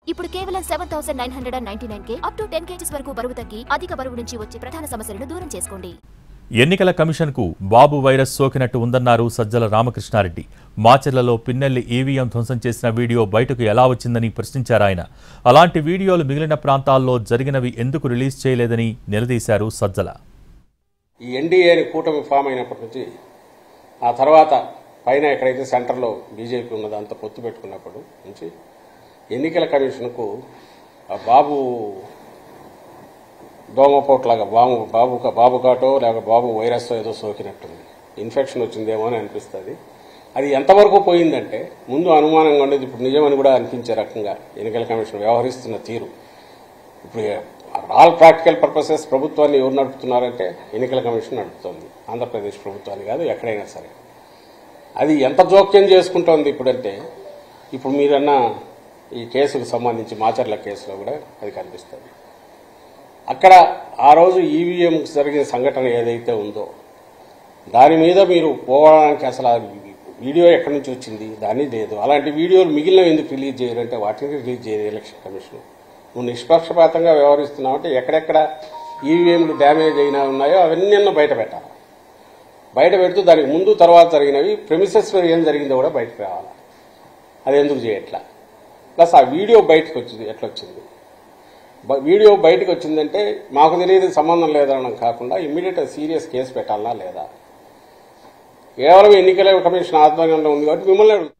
ఇప్పుడు కేవలం seven thousand nine hundred and ninety nine కే అప్ టు టెన్ కేజీస్ వరకు బరువు తగ్గి అధిక బరువు నుంచి వచ్చే ప్రధాన సమస్యలను దూరం చేసుకోండి ఎన్నికల కమిషన్కు బాబు వైరస్ సోకినట్టు ఉందన్నారు సజ్జల రామకృష్ణారెడ్డి మాచెర్లలో పిన్నెల్లి ఈవీఎం ధ్వంసం చేసిన వీడియో బయటకు ఎలా వచ్చిందని ప్రశ్నించారు ఆయన అలాంటి వీడియోలు మిగిలిన ప్రాంతాల్లో జరిగినవి ఎందుకు రిలీజ్ చేయలేదని నిలదీశారు సజ్జల ఈ ఎన్డీఏ అని కూటమి ఫామ్ అయినప్పటి నుంచి ఆ తర్వాత పైన ఎక్కడైతే సెంటర్లో బీజేపీ ఉన్నదో అంత పొత్తు పెట్టుకున్నప్పుడు నుంచి ఎన్నికల కమిషన్కు ఆ బాబు దోమపోట్లాగా బాబు బాబు బాబు కాటో లేక బాబు వైరస్ ఏదో సోకినట్టుంది ఇన్ఫెక్షన్ వచ్చిందేమో అని అనిపిస్తుంది అది ఎంతవరకు పోయిందంటే ముందు అనుమానంగా ఉండేది ఇప్పుడు నిజమని కూడా అనిపించే రకంగా ఎన్నికల కమిషన్ వ్యవహరిస్తున్న తీరు ఇప్పుడు ఆల్ ప్రాక్టికల్ పర్పసెస్ ప్రభుత్వాన్ని ఎవరు నడుపుతున్నారంటే ఎన్నికల కమిషన్ నడుపుతోంది ఆంధ్రప్రదేశ్ ప్రభుత్వాన్ని కాదు ఎక్కడైనా సరే అది ఎంత జోక్యం చేసుకుంటోంది ఇప్పుడంటే ఇప్పుడు మీరన్న ఈ కేసుకు సంబంధించి మాచర్ల కేసులో కూడా అది కనిపిస్తుంది అక్కడ ఆ రోజు ఈవీఎం జరిగిన సంఘటన ఏదైతే ఉందో దాని మీద మీరు పోవడానికి అసలు ఆ వీడియో ఎక్కడి నుంచి వచ్చింది దాన్ని లేదు అలాంటి వీడియోలు మిగిలిన ఎందుకు రిలీజ్ చేయాలంటే వాటిని రిలీజ్ చేయదు ఎలక్షన్ కమిషన్ నువ్వు నిష్పక్షపాతంగా వ్యవహరిస్తున్నావు అంటే ఎక్కడెక్కడ ఈవీఎంలు డ్యామేజ్ అయినా ఉన్నాయో అవన్నీ బయట పెట్టాలి బయట పెడుతూ దానికి ముందు తర్వాత జరిగినవి ప్రెమిసెస్ ఏం జరిగిందో కూడా బయటకు రావాలి అది ఎందుకు చేయట్లా ప్లస్ ఆ వీడియో బయటకు వచ్చింది ఎట్లా వచ్చింది బ- వీడియో బయటకు వచ్చిందంటే మాకు తెలియదు సంబంధం లేదనడం కాకుండా ఇమ్మీడియట్ సీరియస్ కేసు పెట్టాలా లేదా కేవలం ఎన్నికల కమిషన్ ఆధ్వర్యంలో ఉంది కాబట్టి మిమ్మల్ని అడుగుతున్నాను.